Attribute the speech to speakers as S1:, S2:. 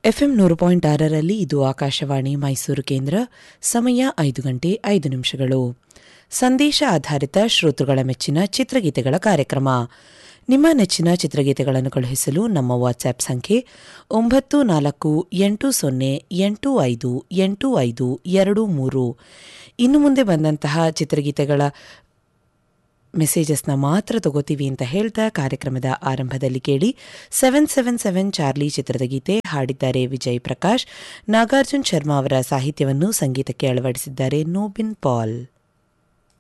S1: FM ನೂರು point ಆರರಲ್ಲಿ ಇದು ಆಕಾಶವಾಣಿ ಮೈಸೂರು ಕೇಂದ್ರ ಸಮಯ ಐದು ಗಂಟೆ ಐದು ನಿಮಿಷಗಳು ಸಂದೇಶ ಆಧಾರಿತ ಶ್ರೋತೃಗಳ ಮೆಚ್ಚಿನ ಚಿತ್ರಗೀತೆಗಳ ಕಾರ್ಯಕ್ರಮ ನಿಮ್ಮ ನೆಚ್ಚಿನ ಚಿತ್ರಗೀತೆಗಳನ್ನು ಕಳುಹಿಸಲು ನಮ್ಮ ವಾಟ್ಸ್ಆಪ್ ಸಂಖ್ಯೆ ಒಂಬತ್ತು ನಾಲ್ಕು ಎಂಟು ಸೊನ್ನೆ ಎಂಟು ಐದು ಎಂಟು ಐದು ಎರಡು ಮೂರು ಇನ್ನು ಮುಂದೆ ಬಂದಂತಹ ಚಿತ್ರಗೀತೆಗಳ ಮೆಸೇಜಸ್ನ ಮಾತ್ರ ತಗೋತೀವಿ ಅಂತ ಹೇಳ್ತಾ ಕಾರ್ಯಕ್ರಮದ ಆರಂಭದಲ್ಲಿ ಕೇಳಿ ಸೆವೆನ್ ಸೆವೆನ್ ಸೆವೆನ್ ಚಾರ್ಲಿ ಚಿತ್ರದ ಗೀತೆ ಹಾಡಿದ್ದಾರೆ ವಿಜಯ್ ಪ್ರಕಾಶ್ ನಾಗಾರ್ಜುನ್ ಶರ್ಮಾ ಅವರ ಸಾಹಿತ್ಯವನ್ನು ಸಂಗೀತಕ್ಕೆ ಅಳವಡಿಸಿದ್ದಾರೆ ನೋಬಿನ್ ಪಾಲ್